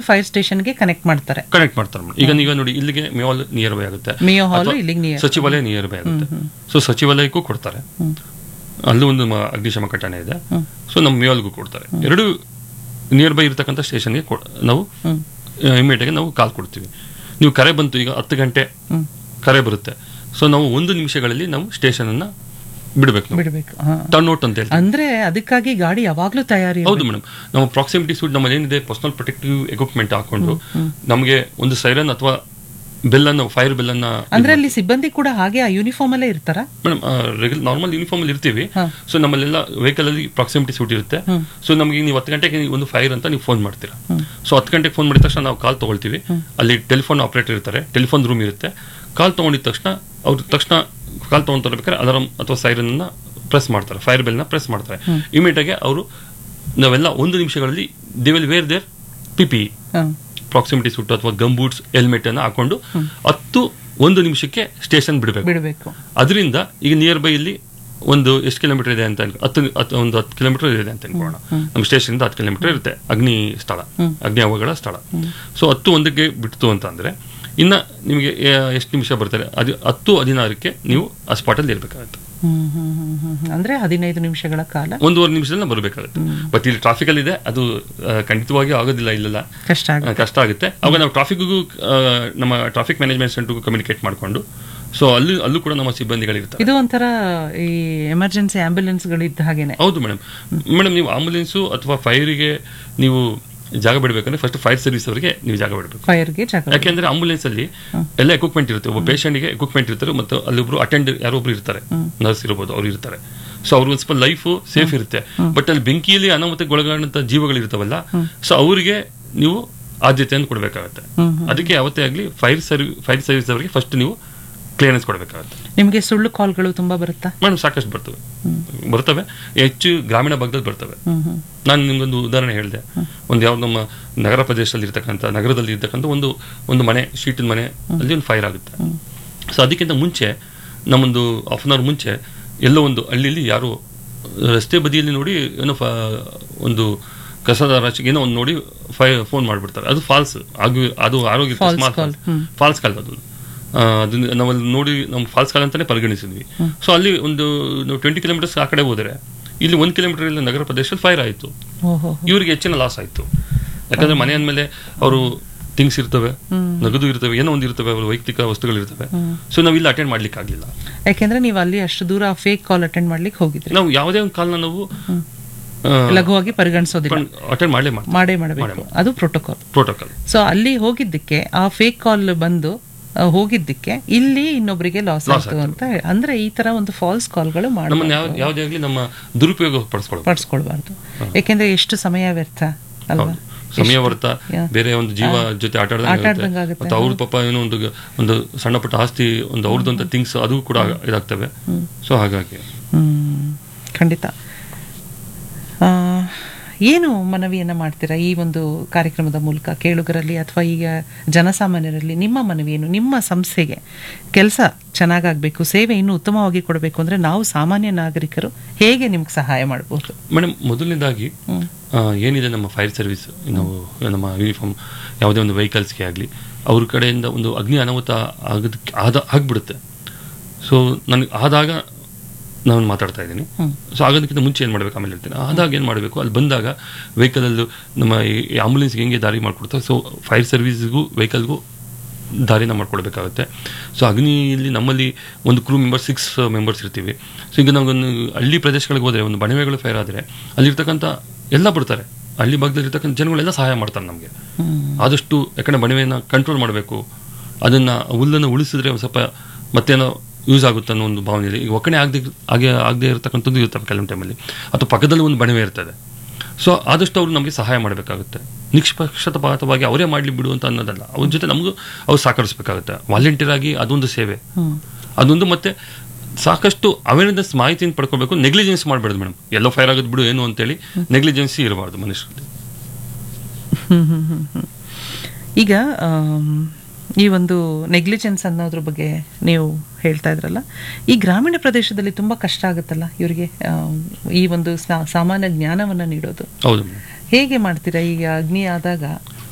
Fire ಸ್ಟೇಷನ್ಗೆ connect ಮಾಡ್ತಾರೆ connect ಮಾಡ್ತಾರೆ ಮೇಡಮ್ ಈಗ ಈಗ ನೋಡಿ ಇಲ್ಲಿಗೆ ಮೇವಾಲ್ ನಿಯರ್ ಬೈ ಆಗುತ್ತೆ ಮಿಯೋ ಹಾಲು ಅಥವಾ ಇಲ್ಲಿಗೆ ನಿಯರ್ ಸಚಿವಾಲಯ ನಿಯರ್ ಬೈ ಆಗುತ್ತೆ ಸೊ ಸಚಿವಾಲಯಕ್ಕೂ ಕೊಡ್ತಾರೆ ಅಲ್ಲೂ ಒಂದು ಮ- ಅಗ್ನಿಶಾಮಕ ಠಾಣೆ ಇದೆ ಸೊ ನಮ್ಮ ಮೇವಾಲ್ಗೂ ಕೊಡ್ತಾರೆ ಎರಡು ನಿಯರ್ ಬೈ ಇರತಕ್ಕಂಥ ಸ್ಟೇಷನ್ಗೆ ನಾವು ಹ್ಮ್ ಇಮಿಡಿಯೇಟಾಗಿ ನಾವು ಕಾಲ್ ಕೊಡ್ತೀವಿ ನೀವು ಕರೆ ಬಂತು ಈಗ ಹತ್ತು ಗಂಟೆ ಹ್ಮ್ ಕರೆ ಬರುತ್ತೆ ಸೊ ನಾವು ಒಂದು ನಿಮಿಷಗಳಲ್ಲಿ ನಾವು ಸ್ಟೇಷನ್ ಅನ್ನ ಬಿಡಬೇಕು ನಾವು ಬಿಡಬೇಕು ಹಾ ಟರ್ನ್ ಔಟ್ ಅಂತ ಹೇಳ್ತೀವಿ ಅಂದ್ರೆ ಅದಕ್ಕಾಗಿ ಗಾಡಿ ಯಾವಾಗ್ಲೂ ತಯಾರಿ ಹೌದು ಮೇಡಮ್ ನಮ್ಮ ಪ್ರಾಕ್ಸಿಮಿಟಿ ಸೂಟ್ ನಮ್ಮಲ್ಲಿ ಏನಿದೆ ಪರ್ಸನಲ್ ಪ್ರೊಟೆಕ್ಟಿವ್ ಎಕ್ವಿಪ್ಮೆಂಟ್ ಹಾಕೊಂಡು ನಮಗೆ ಒಂದು ಸೈರನ್ ಅಥವಾ ಬೆಲ್ ಅನ್ನು ಫೈರ್ ಬೆಲ್ ಅನ್ನ ಅಂದ್ರೆ ಅಲ್ಲಿ ಸಿಬ್ಬಂದಿ ಕೂಡ ಹಾಗೆ ಆ ಯೂನಿಫಾರ್ಮ್ ಅಲ್ಲೇ ಇರ್ತಾರ ಮೇಡಮ್ ರೆಗ್ಯುಲರ್ ನಾರ್ಮಲ್ ಯೂನಿಫಾರ್ಮ್ ಅಲ್ಲಿ ಇರ್ತೀವಿ ಹಾ. ಸೊ ನಮ್ಮಲ್ಲೆಲ್ಲ ವೆಹಿಕಲ್ ಅಲ್ಲಿ ಪ್ರಾಕ್ಸಿಮಿಟಿ ಸೂಟ್ ಇರುತ್ತೆ ಹ್ಮ್. ಸೊ ನಮಗೆ ನೀವು ಹತ್ತು ಗಂಟೆಗೆ ನೀವು ಒಂದು ಫೈರ್ ಅಂತ ನೀವು ಫೋನ್ ಮಾಡ್ತೀರಾ ಸೊ ಹತ್ತು ಗಂಟೆಗೆ ಫೋನ್ ಮಾಡಿದ ತಕ್ಷಣ ನಾವು ಕಾಲ್ ತಗೊಳ್ತೀವಿ ಅಲ್ಲಿ ಟೆಲಿಫೋನ್ ಆಪರೇಟರ್ ಇರ್ತಾರೆ ಟೆಲಿಫೋನ್ ರೂಮ್ ಇರುತ್ತೆ ಕಾಲ್ ತಗೊಂಡಿದ ತಕ್ಷಣ ಅವ್ರು ತಕ್ಷಣ ಕಾಲ್ ತಗೊಂಡ್ ತರಬೇಕಾದ್ರೆ ಅಲಾರಂ ಅಥವಾ ಸೈರನ್ ಅನ್ನ ಪ್ರೆಸ್ ಮಾಡ್ತಾರೆ ಫೈರ್ ಬೆಲ್ ನ ಪ್ರೆಸ್ ಮಾಡ್ತಾರೆ ಇಮಿಡಿಯೇಟ್ ಆಗಿ ಅವರು ನಾವೆಲ್ಲ ಒಂದು ನಿಮಿಷಗಳಲ್ಲಿ they will wear their P P ಹಾ. ಪ್ರಾಕ್ಸಿಮಿಟಿ ಸೂಟ್ ಅಥವಾ ಗಮ್ ಬೂಟ್ಸ್ ಹೆಲ್ಮೆಟ್ ಅನ್ನ ಹಾಕೊಂಡು ಹತ್ತು ಒಂದು ನಿಮಿಷಕ್ಕೆ ಸ್ಟೇಷನ್ ಬಿಡಬೇಕು ಬಿಡಬೇಕು ಅದರಿಂದ ಈಗ ನಿಯರ್ ಬೈ ಇಲ್ಲಿ ಒಂದು ಎಷ್ಟು ಕಿಲೋಮೀಟರ್ ಇದೆ ಅಂತ ಅನ್ಕೊ- ಹತ್ತು ಹತ್ತು- ಒಂದು ಹತ್ತು ಕಿಲೋಮೀಟರ್ ಇದೆ ಅಂತ ಅನ್ಕೊಳ್ಳೋಣ ನಮ್ಮ ಸ್ಟೇಷನ್ ಇಂದ ಹತ್ತು ಕಿಲೋಮೀಟರ್ ಇರುತ್ತೆ ಅಗ್ನಿ ಸ್ಥಳ ಅಗ್ನಿ ಅವಘಡ ಸ್ಥಳ ಸೊ ಹತ್ತು ಒಂದಕ್ಕೆ ಬಿಡ್ತು ಅಂತ ಅಂದ್ರೆ ಇನ್ನ ನಿಮಗೆ ಎಷ್ಟು ನಿಮಿಷ ಬರ್ತಾರೆ ಅದು ಹತ್ತು ಹದಿನಾರಕ್ಕೆ ನೀವು ಆ ಸ್ಪಾಟಲ್ಲಿ ಇರಬೇಕಾಗುತ್ತೆ ಹ್ಮ್ ಹ್ಮ್ ಹ್ಮ್ ಹ್ಮ್ ಹ್ಮ್. ಅಂದ್ರೆ ಹದಿನೈದು ನಿಮಿಷಗಳ ಕಾಲ ಒಂದೂವರೆ ನಿಮಿಷದಲ್ಲಿ ನಾವು ಬರಬೇಕಾಗುತ್ತೆ ಬಟ್ ಇಲ್ಲಿ ಟ್ರಾಫಿಕ್ ಅಲ್ಲಿ ಇದೆ ಅದು ಆ, ಖಂಡಿತವಾಗಿ ಆಗೋದಿಲ್ಲ ಇಲ್ಲೆಲ್ಲ ಕಷ್ಟ ಆಗುತ್ತೆ ಆ, ಕಷ್ಟ ಆಗುತ್ತೆ ಅವಾಗ ನಾವು ಟ್ರಾಫಿಕ್ಗೂ ನಮ್ಮ ಟ್ರಾಫಿಕ್ ಮ್ಯಾನೇಜ್ಮೆಂಟ್ ಸೆಂಟರ್ಗೂ ಕಮ್ಯುನಿಕೇಟ್ ಮಾಡಿಕೊಂಡು ಸೊ ಅಲ್ಲಿ ಅಲ್ಲೂ ಕೂಡ ನಮ್ಮ ಸಿಬ್ಬಂದಿಗಳಿರ್ತಾರೆ ಇದು ಒಂಥರ ಈ ಎಮರ್ಜೆನ್ಸಿ ಆಂಬ್ಯುಲೆನ್ಸ್ಗಳಿದ್ದ ಹಾಗೇನೆ ಹೌದು ಮೇಡಮ್ ಮೇಡಮ್ ನೀವು ಆಂಬುಲೆನ್ಸು ಅಥವಾ ಫೈರಿಗೆ ನೀವು ಜಾಗ ಬಿಡಬೇಕಂದ್ರೆ ಫಸ್ಟ್ ಫೈರ್ ಸರ್ವಿಸ್ ಅವರಿಗೆ ನೀವು ಜಾಗ ಬಿಡಬೇಕು ಫೈರ್ಗೆ ಜಾಗ ಯಾಕೆಂದ್ರೆ ಆಂಬುಲೆನ್ಸ್ ಅಲ್ಲಿ ಎಲ್ಲ ಎಕ್ವಿಪ್ಮೆಂಟ್ ಇರುತ್ತೆ ಒಬ್ಬ ಪೇಷಂಟ್ಗೆ ಎಕ್ವಿಪ್ಮೆಂಟ್ ಇರ್ತಾರೆ ಮತ್ತು ಅಲ್ಲಿ ಒಬ್ರು ಅಟೆಂಡ್ ಯಾರೋ ಒಬ್ರು ಇರ್ತಾರೆ ನರ್ಸ್ ಇರ್ಬೋದು ಅವ್ರು ಇರ್ತಾರೆ ಸೊ ಅವ್ರಿಗೆ ಒಂದು ಸ್ವಲ್ಪ ಲೈಫ್ ಸೇಫ್ ಇರುತ್ತೆ ಬಟ್ ಅಲ್ಲಿ ಬೆಂಕಿಯಲ್ಲಿ ಅನಾಹುತಗೊಳಗಾದಂತ ಜೀವಗಳು ಇರ್ತಾವಲ್ಲ ಸೊ ಅವರಿಗೆ ನೀವು ಆದ್ಯತೆಯನ್ನು ಕೊಡಬೇಕಾಗತ್ತೆ ಹ್ಮ್, ಅದಕ್ಕೆ ಯಾವತ್ತೇ ಆಗಲಿ ಫೈರ್ ಸರ್ವಿ ಫೈರ್ ಸರ್ವಿಸ್ ಅವರಿಗೆ ಫಸ್ಟ್ ನೀವು ಕ್ಲಿಯರೆನ್ಸ್ ಕೊಡಬೇಕಾಗತ್ತೆ ನಿಮ್ಗೆ ಸುಳ್ಳು ಕಾಲ್ಗಳು ತುಂಬಾ ಬರುತ್ತಾ ಮೇಡಮ್ ಸಾಕಷ್ಟು ಬರ್ತವೆ ಬರ್ತವೆ ಹೆಚ್ಚು ಗ್ರಾಮೀಣ ಭಾಗದಲ್ಲಿ ಬರ್ತವೆ ಹ್ಮ್ ಹ್ಮ್ ನಾನು ನಿಮ್ಗೊಂದು ಉದಾಹರಣೆ ಹೇಳಿದೆ ಒಂದು ಯಾವ್ದು ನಮ್ಮ ನಗರ ಪ್ರದೇಶದಲ್ಲಿ ಇರ್ತಕ್ಕಂಥ ನಗರದಲ್ಲಿ ಇರ್ತಕ್ಕಂಥ ಒಂದು ಒಂದು ಮನೆ ಶೀಟಿನ ಮನೆ ಅಲ್ಲಿ ಒಂದು ಫೈರ್ ಆಗುತ್ತೆ ಸೊ ಅದಕ್ಕಿಂತ ಮುಂಚೆ ನಮ್ಮೊಂದು ಹಾಫ್ ಅನ್ ಅವರ್ ಮುಂಚೆ ಎಲ್ಲೋ ಒಂದು ಹಳ್ಳಿಯಲ್ಲಿ ಯಾರು ರಸ್ತೆ ಬದಿಯಲ್ಲಿ ನೋಡಿ ಏನೋ ಫ- ಒಂದು ಕಸದ ರಾಶಿಗೆ ಏನೋ ಒಂದು ನೋಡಿ ಫೈ ಫೋನ್ ಮಾಡಿಬಿಡ್ತಾರೆ ಅದು ಫಾಲ್ಸ್ ಆಗಿ ಅದು ಆರೋಗ್ಯ False call, hmm. False call ಅದು ಆ, ಅದನ್ನ ನಾವಲ್ಲಿ ನೋಡಿ ನಮ್ಮ ಫಾಲ್ಸ್ ಕಾಲ್ ಅಂತಾನೆ ಪರಿಗಣಿಸಿದ್ವಿ ಸೊ ಅಲ್ಲಿ ಒಂದು ಟ್ವೆಂಟಿ ಕಿಲೋಮೀಟರ್ಸ್ ಆ ಕಡೆ ಹೋದರೆ ಇಲ್ಲಿ ಒಂದು ಕಿಲೋಮೀಟರ್ ಇಲ್ಲಿ ನಗರ ಪ್ರದೇಶದಲ್ಲಿ ಫೈರ್ ಆಯಿತು ಓಹೋ ಇವರಿಗೆ ಹೆಚ್ಚಿನ ಲಾಸ್ ಆಯಿತು ಯಾಕಂದ್ರೆ ಮನೆ ಅಂದಮೇಲೆ ಅವರು ಥಿಂಗ್ಸ್ ಇರ್ತವೆ ನಗದು ಇರ್ತವೆ ಏನೋ ಒಂದು ಇರ್ತವೆ ಅವ್ರ ವೈಯಕ್ತಿಕ ವಸ್ತುಗಳು ಇರ್ತವೆ ಸೊ ನಾವು ಇಲ್ಲಿ ಅಟೆಂಡ್ ಮಾಡ್ಲಿಕ್ಕೆ ಆಗಲಿಲ್ಲ ಯಾಕೆಂದ್ರೆ ನೀವು ಅಲ್ಲಿ ಅಷ್ಟು ದೂರ ಫೇಕ್ ಕಾಲ್ ಅಟೆಂಡ್ ಮಾಡ್ಲಿಕ್ಕೆ ಹೋಗಿದ್ರಿ ನಾವು ಯಾವುದೇ ಒಂದು ಕಾಲ್ನ ನಾವು ಲಘುವಾಗಿ ಪರಿಗಣಿಸೋದಿಲ್ಲ ಅಟೆಂಡ್ ಮಾಡಲೇ ಮಾಡಿ ಮಾಡೇ ಮಾಡಬೇಕು ಅದು ಪ್ರೋಟೋಕಾಲ್ ಪ್ರೋಟೋಕಾಲ್ ಸೊ ಅಲ್ಲಿ ಹೋಗಿದ್ದಕ್ಕೆ ಆ ಫೇಕ್ ಕಾಲ್ ಬಂದು ಆ, ಹೋಗಿದ್ದಕ್ಕೆ ಇಲ್ಲಿ ಇನ್ನೊಬ್ಬರಿಗೆ ಲಾಸ್ ಆಯ್ತು ಅಂತ ಹೇಳಿ- ಅಂದ್ರೆ ಈ ತರ ಒಂದು ಫಾಲ್ಸ್ ಕಾಲ್ಗಳು ಮಾಡಿ ನಮ್ಮನ್ನು ಯಾವ ಯಾವುದೇ ಆಗಲಿ ನಮ್ಮ ದುರುಪಯೋಗ ಪಡಿಸ್ಕೊಳ್ಳೋದು ಪಡಿಸ್ಕೊಳ್ಬಾರ್ದು ಯಾಕೆಂದ್ರೆ ಎಷ್ಟು ಸಮಯ ವ್ಯರ್ಥ ಅಲ್ವಾ ಸಮಯ ವರ್ತ ಯಾ. ಬೇರೆ ಒಂದು ಜೀವ ಜೊತೆ ಆಟ ಆಟ ಆಡ್ದಂಗೆ ಆಗುತ್ತೆ. ಮತ್ತು ಅವ್ರ ಪಾಪ ಏನೋ ಒಂದು ಒಂದು ಸಣ್ಣ ಪುಟ್ಟ ಆಸ್ತಿ ಒಂದು ಅವ್ರದ್ದಂತ ಥಿಂಗ್ಸ್ ಅದು ಕೂಡ ಇದಾಗ್ತವೆ ಸೊ ಹಾಗಾಗಿ ಹ್ಮ್ ಖಂಡಿತ ಆ, ಏನು ಮನವಿಯನ್ನ ಮಾಡ್ತೀರಾ ಈ ಒಂದು ಕಾರ್ಯಕ್ರಮದ ಮೂಲಕ ಕೇಳುಗರಲ್ಲಿ ಅಥವಾ ಈಗ ಜನಸಾಮಾನ್ಯರಲ್ಲಿ ನಿಮ್ಮ ಮನವಿ ಏನು ನಿಮ್ಮ ಸಂಸ್ಥೆಗೆ ಕೆಲಸ ಚೆನ್ನಾಗಾಗಬೇಕು ಸೇವೆ ಇನ್ನೂ ಉತ್ತಮವಾಗಿ ಕೊಡಬೇಕು ಅಂದ್ರೆ ನಾವು ಸಾಮಾನ್ಯ ನಾಗರಿಕರು ಹೇಗೆ ನಿಮ್ಗೆ ಸಹಾಯ ಮಾಡಬಹುದು ಮೇಡಮ್ ಮೊದಲನೇದಾಗಿ ಆ, ಏನಿದೆ ನಮ್ಮ ಫೈರ್ ಸರ್ವಿಸ್ ನಾವು ನಮ್ಮ ಯೂನಿಫಾರ್ಮ್ ಯಾವುದೇ ಒಂದು ವೆಹಿಕಲ್ಸ್ಗೆ ಆಗಲಿ ಅವ್ರ ಕಡೆಯಿಂದ ಒಂದು ಅಗ್ನಿ ಅನಾಹುತ ಆಗೋದಕ್ಕೆ ಆದ ಆಗ್ಬಿಡುತ್ತೆ ಸೊ ನನಗೆ ಆದಾಗ ನಾನು ಮಾತಾಡ್ತಾ ಇದ್ದೀನಿ ಸೊ ಆಗೋದಕ್ಕಿಂತ ಮುಂಚೆ ಏನು ಮಾಡಬೇಕು ಆಮೇಲೆ ಹೇಳ್ತೀನಿ ಆದಾಗ ಏನು ಮಾಡಬೇಕು ಅಲ್ಲಿ ಬಂದಾಗ ವೆಹಿಕಲಲ್ಲೂ ನಮ್ಮ ಈ ಆಂಬುಲೆನ್ಸ್ಗೆ ಹೆಂಗೆ ದಾರಿ ಮಾಡಿಕೊಡ್ತಾರೆ ಸೊ ಫೈರ್ ಸರ್ವಿಸ್ಗೂ ವೆಹಿಕಲ್ಗೂ ದಾರಿನ ಮಾಡ್ಕೊಳ್ಬೇಕಾಗುತ್ತೆ ಸೊ ಅಗ್ನಿಯಲ್ಲಿ ನಮ್ಮಲ್ಲಿ ಒಂದು ಕ್ರೂ ಮೆಂಬರ್ಸ್ ಸಿಕ್ಸ್ ಮೆಂಬರ್ಸ್ ಇರ್ತೀವಿ ಸೊ ಈಗ ನಾವೊಂದು ಹಳ್ಳಿ ಪ್ರದೇಶಗಳಿಗೆ ಹೋದರೆ ಒಂದು ಬಣವೆಗಳು ಫೈರ್ ಆದರೆ ಅಲ್ಲಿರ್ತಕ್ಕಂಥ ಎಲ್ಲ ಬರ್ತಾರೆ ಹಳ್ಳಿ ಭಾಗದಲ್ಲಿ ಇರ್ತಕ್ಕಂಥ ಜನಗಳೆಲ್ಲ ಸಹಾಯ ಮಾಡ್ತಾರೆ ನಮಗೆ ಆದಷ್ಟು ಯಾಕಂದರೆ ಬಣವೆಯನ್ನು ಕಂಟ್ರೋಲ್ ಮಾಡಬೇಕು ಅದನ್ನು ಹುಲ್ಲನ್ನು ಉಳಿಸಿದ್ರೆ ಒಂದು ಸ್ವಲ್ಪ ಮತ್ತೇನೋ ಯೂಸ್ ಆಗುತ್ತೆ ಅನ್ನೋ ಒಂದು ಭಾವನೆಯಲ್ಲಿ ಈಗ ಒಕ್ಕಣೆ ಆಗದೆ ಹಾಗೆ ಆಗದೆ ಇರತಕ್ಕಂಥದ್ದು ಇರ್ತವೆ ಕೆಲವೊಂದು ಟೈಮಲ್ಲಿ ಅಥವಾ ಪಕ್ಕದಲ್ಲಿ ಒಂದು ಬಣವೆ ಇರ್ತದೆ ಸೊ ಆದಷ್ಟು ಅವರು ನಮಗೆ ಸಹಾಯ ಮಾಡಬೇಕಾಗುತ್ತೆ ನಿಷ್ಪಕ್ಷಪಾತವಾಗಿ ಅವರೇ ಮಾಡಲಿ ಬಿಡು ಅಂತ ಅನ್ನೋದಲ್ಲ ಅವ್ರ ಜೊತೆ ನಮಗೂ ಅವ್ರು ಸಹಕರಿಸಬೇಕಾಗುತ್ತೆ ವಾಲಂಟಿಯರ್ ಆಗಿ ಅದೊಂದು ಸೇವೆ ಅದೊಂದು ಮತ್ತೆ ಸಾಕಷ್ಟು ಅವೇರ್ನೆಸ್ ಮಾಹಿತಿಯನ್ನು ಪಡ್ಕೋಬೇಕು ನೆಗ್ಲಿಜೆನ್ಸ್ ಮಾಡಬಾರ್ದು ಮೇಡಮ್ ಎಲ್ಲೋ ಫೈರ್ ಆಗೋದು ಬಿಡು ಏನು ಅಂತೇಳಿ ನೆಗ್ಲಿಜೆನ್ಸಿ ಇರಬಾರ್ದು ಮನುಷ್ಯರಲ್ಲಿ ಹ್ಮ್ ಹ್ಮ್ ಹ್ಮ್ ಹ್ಮ್. ಈಗ ಆಮ್, ಈ ಒಂದು ನೆಗ್ಲಿಜೆನ್ಸ್ ಅನ್ನೋದ್ರ ಬಗ್ಗೆ ನೀವು ಹೇಳ್ತಾ ಇದ್ರಲ್ಲ ಈ ಗ್ರಾಮೀಣ ಪ್ರದೇಶದಲ್ಲಿ ತುಂಬಾ ಕಷ್ಟ ಆಗುತ್ತಲ್ಲ ಇವರಿಗೆ ಈ ಒಂದು ಸಾ- ಸಾಮಾನ್ಯ ಜ್ಞಾನವನ್ನ ನೀಡೋದು ಹೌದು ಮೇಡಮ್ ಹೇಗೆ ಮಾಡ್ತೀರಾ ಈಗ ಅಗ್ನಿ ಆದಾಗ